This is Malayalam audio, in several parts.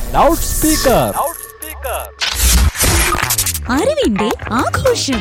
ലൗഡ് സ്പീക്കർ അറിവിന്റെ ആഘോഷം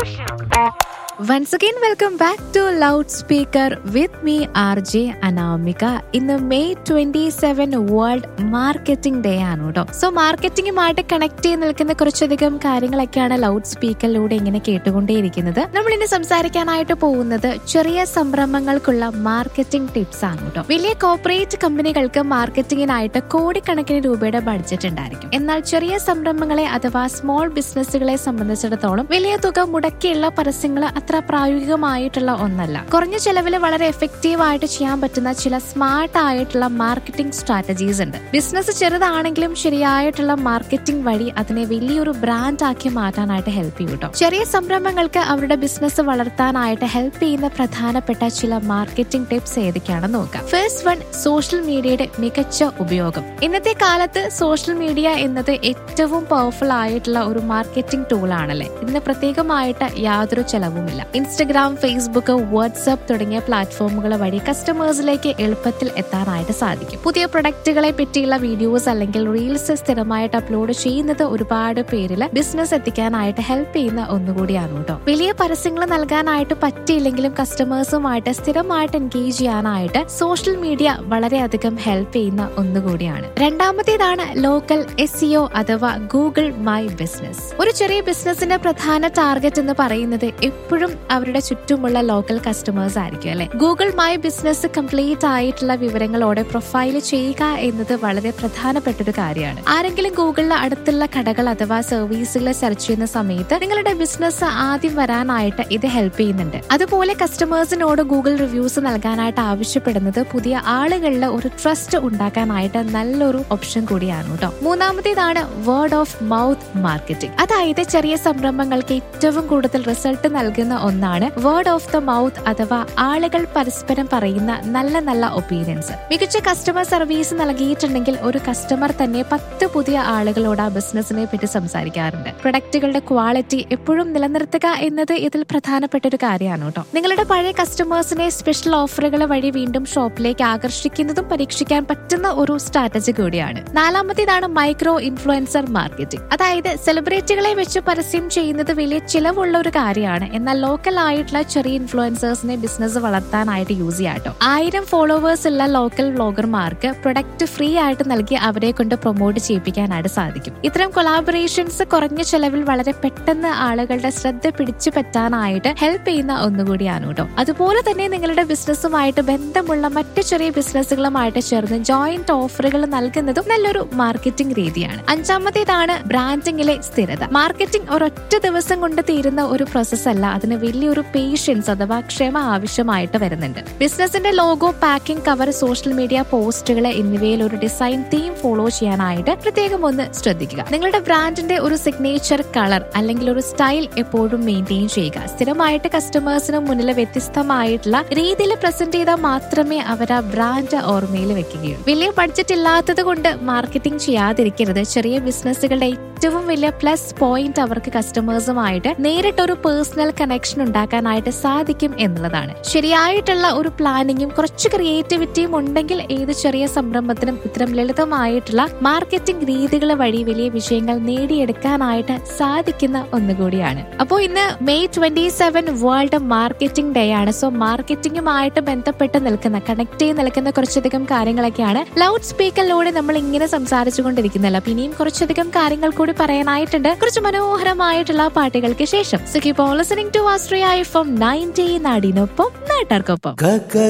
once again welcome back to loud speaker with me R J Anamika ഇന്ന് May twenty seven world marketing day ആണ് കേട്ടോ സോ മാർക്കറ്റിംഗുമായിട്ട് കണക്ട് ചെയ്ത് നിൽക്കുന്ന കുറച്ചധികം കാര്യങ്ങളൊക്കെയാണ് ലൗഡ് സ്പീക്കറിലൂടെ ഇങ്ങനെ കേട്ടുകൊണ്ടേയിരിക്കുന്നത് നമ്മൾ ഇനി സംസാരിക്കാനായിട്ട് പോകുന്നത് ചെറിയ സംരംഭങ്ങൾക്കുള്ള മാർക്കറ്റിംഗ് ടിപ്സ് ആണ് കേട്ടോ വലിയ കോർപ്പറേറ്റ് കമ്പനികൾക്ക് മാർക്കറ്റിംഗിനായിട്ട് കോടിക്കണക്കിന് രൂപയുടെ ബഡ്ജറ്റ് ഉണ്ടായിരിക്കും എന്നാൽ ചെറിയ സംരംഭങ്ങളെ അഥവാ സ്മോൾ ബിസിനസ്സുകളെ സംബന്ധിച്ചിടത്തോളം വലിയ തുക മുടക്കിയുള്ള പരസ്യങ്ങൾ അത്ര പ്രായോഗികമായിട്ടുള്ള ഒന്നല്ല കുറഞ്ഞ ചെലവിൽ വളരെ എഫക്റ്റീവ് ആയിട്ട് ചെയ്യാൻ പറ്റുന്ന ചില സ്മാർട്ട് ആയിട്ടുള്ള മാർക്കറ്റിംഗ് സ്ട്രാറ്റജീസ് ഉണ്ട് ബിസിനസ് ചെറുതാണെങ്കിലും ശരിയായിട്ടുള്ള മാർക്കറ്റിംഗ് വഴി അതിനെ വലിയൊരു ബ്രാൻഡ് ആക്കി മാറ്റാനായിട്ട് ഹെൽപ്പ് ചെയ്യും കേട്ടോ ചെറിയ സംരംഭങ്ങൾക്ക് അവരുടെ ബിസിനസ് വളർത്താനായിട്ട് ഹെൽപ്പ് ചെയ്യുന്ന പ്രധാനപ്പെട്ട ചില മാർക്കറ്റിംഗ് ടിപ്സ് ഏതൊക്കെയാണെന്ന് നോക്കാം ഫസ്റ്റ് വൺ സോഷ്യൽ മീഡിയയുടെ മികച്ച ഉപയോഗം ഇന്നത്തെ കാലത്ത് സോഷ്യൽ മീഡിയ എന്നത് ഏറ്റവും പവർഫുൾ ആയിട്ടുള്ള ഒരു മാർക്കറ്റിംഗ് ടൂൾ ആണല്ലേ ഇതിന് പ്രത്യേകമായിട്ട് യാതൊരു ചെലവുമില്ല ഇൻസ്റ്റഗ്രാം ഫേസ്ബുക്ക് വാട്സ്ആപ്പ് തുടങ്ങിയ പ്ലാറ്റ്ഫോമുകൾ വഴി കസ്റ്റമേഴ്സിലേക്ക് എളുപ്പത്തിൽ എത്താനായിട്ട് സാധിക്കും പുതിയ പ്രൊഡക്റ്റുകളെ പറ്റിയുള്ള വീഡിയോസ് അല്ലെങ്കിൽ റീൽസ് സ്ഥിരമായിട്ട് അപ്ലോഡ് ചെയ്യുന്നത് ഒരുപാട് പേരിൽ ബിസിനസ് എത്തിക്കാനായിട്ട് ഹെൽപ്പ് ചെയ്യുന്ന ഒന്നുകൂടിയാണ് കേട്ടോ വലിയ പരസ്യങ്ങൾ നൽകാനായിട്ട് പറ്റിയില്ലെങ്കിലും കസ്റ്റമേഴ്സുമായിട്ട് സ്ഥിരമായിട്ട് എൻഗേജ് ചെയ്യാനായിട്ട് സോഷ്യൽ മീഡിയ വളരെയധികം ഹെൽപ്പ് ചെയ്യുന്ന ഒന്നുകൂടിയാണ് രണ്ടാമത്തേതാണ് ലോക്കൽ എസ് അഥവാ ഗൂഗിൾ മൈ ബിസിനസ് ഒരു ചെറിയ ബിസിനസിന്റെ പ്രധാന ടാർഗറ്റ് എന്ന് പറയുന്നത് എപ്പോഴും അവരുടെ ചുറ്റുമുള്ള ലോക്കൽ കസ്റ്റമേഴ്സ് ആയിരിക്കും അല്ലെ ഗൂഗിൾ മൈ ബിസിനസ് കംപ്ലീറ്റ് ആയിട്ടുള്ള വിവരങ്ങളോടെ പ്രൊഫൈൽ ചെയ്യുക എന്നത് വളരെ പ്രധാനപ്പെട്ട ഒരു കാര്യമാണ് ആരെങ്കിലും ഗൂഗിളിൽ അടുത്തുള്ള കടകൾ അഥവാ സർവീസുകൾ സെർച്ച് ചെയ്യുന്ന സമയത്ത് നിങ്ങളുടെ ബിസിനസ് ആദ്യം വരാനായിട്ട് ഇത് ഹെൽപ്പ് ചെയ്യുന്നുണ്ട് അതുപോലെ കസ്റ്റമേഴ്സിനോട് ഗൂഗിൾ റിവ്യൂസ് നൽകാനായിട്ട് ആവശ്യപ്പെടുന്നത് പുതിയ ആളുകളിൽ ഒരു ട്രസ്റ്റ് ഉണ്ടാക്കാനായിട്ട് നല്ലൊരു ഓപ്ഷൻ കൂടിയാണ് കേട്ടോ മൂന്നാമത്തേതാണ് വേർഡ് ഓഫ് മൗത്ത് മാർക്കറ്റിംഗ് അതായത് ചെറിയ സംരംഭങ്ങൾക്ക് ഏറ്റവും കൂടുതൽ റിസൾട്ട് നൽകുന്ന ഒന്നാണ് വേർഡ് ഓഫ് ദ മൗത്ത് അഥവാ ആളുകൾ പരസ്പരം പറയുന്ന നല്ല നല്ല ഒപ്പീനിയൻസ് മികച്ച കസ്റ്റമർ സർവീസ് നൽകിയിട്ടുണ്ടെങ്കിൽ ഒരു കസ്റ്റമർ തന്നെ പത്ത് പുതിയ ആളുകളോട് ആ ബിസിനസിനെ പറ്റി സംസാരിക്കാറുണ്ട് പ്രൊഡക്റ്റുകളുടെ ക്വാളിറ്റി എപ്പോഴും നിലനിർത്തുക എന്നത് ഇതിൽ പ്രധാനപ്പെട്ട ഒരു കാര്യമാണ് കേട്ടോ നിങ്ങളുടെ പഴയ കസ്റ്റമേഴ്സിനെ സ്പെഷ്യൽ ഓഫറുകൾ വഴി വീണ്ടും ഷോപ്പിലേക്ക് ആകർഷിക്കുന്നതും പരീക്ഷിക്കാൻ പറ്റുന്ന ഒരു സ്ട്രാറ്റജി കൂടിയാണ് നാലാമത്തേതാണ് മൈക്രോ ഇൻഫ്ലുവൻസർ മാർക്കറ്റിംഗ് അതായത് സെലിബ്രിറ്റികളെ വെച്ച് പരസ്യം ചെയ്യുന്നത് വലിയ ചിലവുള്ള ഒരു കാര്യമാണ് എന്നാൽ ലോക്കൽ ആയിട്ടുള്ള ചെറിയ ഇൻഫ്ലുവൻസേഴ്സിനെ ബിസിനസ് വളർത്താനായിട്ട് യൂസ് ചെയ്യാം കേട്ടോ ആയിരം ഫോളോവേഴ്സ് ഉള്ള ലോക്കൽ വ്ളോഗർമാർക്ക് പ്രൊഡക്റ്റ് ഫ്രീ ആയിട്ട് നൽകി അവരെ കൊണ്ട് പ്രൊമോട്ട് ചെയ്യിപ്പിക്കാനായിട്ട് സാധിക്കും ഇത്തരം കൊളാബറേഷൻസ് കുറഞ്ഞ ചെലവിൽ വളരെ പെട്ടെന്ന് ആളുകളുടെ ശ്രദ്ധ പിടിച്ചു പറ്റാനായിട്ട് ഹെൽപ്പ് ചെയ്യുന്ന ഒന്നുകൂടിയാണ് കേട്ടോ അതുപോലെ തന്നെ നിങ്ങളുടെ ബിസിനസ്സുമായിട്ട് ബന്ധമുള്ള മറ്റു ചെറിയ ബിസിനസ്സുകളുമായിട്ട് ചേർന്ന് ജോയിന്റ് ഓഫറുകൾ നൽകുന്നതും നല്ലൊരു മാർക്കറ്റിംഗ് രീതിയാണ് അഞ്ചാമത്തേതാണ് ബ്രാൻഡിങ്ങിലെ സ്ഥിരത മാർക്കറ്റിംഗ് ഒരൊറ്റ ദിവസം കൊണ്ട് തീരുന്ന ഒരു പ്രോസസ് അല്ല അതിന് വലിയൊരു പേഷ്യൻസ് അഥവാ ക്ഷമ ആവശ്യമായിട്ട് വരുന്നുണ്ട് ബിസിനസിന്റെ logo packing cover social media പോസ്റ്റുകൾ എന്നിവയിൽ ഒരു ഡിസൈൻ തീം ഫോളോ ചെയ്യാനായിട്ട് പ്രത്യേകം ഒന്ന് ശ്രദ്ധിക്കുക നിങ്ങളുടെ ബ്രാൻഡിന്റെ ഒരു സിഗ്നേച്ചർ കളർ അല്ലെങ്കിൽ ഒരു സ്റ്റൈൽ എപ്പോഴും മെയിൻറ്റെയിൻ ചെയ്യുക സ്ഥിരമായിട്ട് കസ്റ്റമേഴ്സിന് മുന്നിൽ വ്യത്യസ്തമായിട്ടുള്ള രീതിയിൽ പ്രസന്റ് ചെയ്താൽ മാത്രമേ അവർ ആ ബ്രാൻഡ് ഓർമ്മയിൽ വെക്കുകയുള്ളൂ വലിയ ബഡ്ജറ്റ് ഇല്ലാത്തത് കൊണ്ട് മാർക്കറ്റിംഗ് ചെയ്യാതിരിക്കരുത് ചെറിയ ബിസിനസ്സുകളുടെ ഏറ്റവും വലിയ പ്ലസ് പോയിന്റ് അവർക്ക് കസ്റ്റമേഴ്സുമായിട്ട് നേരിട്ടൊരു പേഴ്സണൽ കണക്ഷൻ ഉണ്ടാക്കാനായിട്ട് സാധിക്കും എന്നുള്ളതാണ് ശരിയായിട്ടുള്ള ഒരു പ്ലാനിങ്ങും കുറച്ച് ക്രിയേറ്റിവിറ്റിയും ഉണ്ടെങ്കിൽ ഏത് ചെറിയ സംരംഭത്തിനും ഇത്തരം ലളിതമായിട്ടുള്ള മാർക്കറ്റിംഗ് രീതികൾ വഴി വലിയ വിഷയങ്ങൾ നേടിയെടുക്കാനായിട്ട് സാധിക്കുന്ന ഒന്നുകൂടിയാണ് അപ്പോൾ ഇന്ന് May twenty seven world marketing day ആണ് സോ മാർക്കറ്റിംഗുമായിട്ട് ബന്ധപ്പെട്ട് നിൽക്കുന്ന കണക്ട് ചെയ്ത് നിൽക്കുന്ന കുറച്ചധികം കാര്യങ്ങളൊക്കെയാണ് ലൗഡ് സ്പീക്കറിലൂടെ നമ്മൾ ഇങ്ങനെ സംസാരിച്ചുകൊണ്ടിരിക്കുന്നല്ലോ അപ്പൊ ഇനിയും കുറച്ചധികം കാര്യങ്ങൾ കൂടി പറയാനായിട്ടുണ്ട് കുറച്ച് മനോഹരമായിട്ടുള്ള പാട്ടുകൾക്ക് ശേഷം so keep on listening to ആസ്ട്രിയ എഫ് എം നയൻറ്റി നാടിനൊപ്പം നാട്ടാർക്കൊപ്പം കക്ക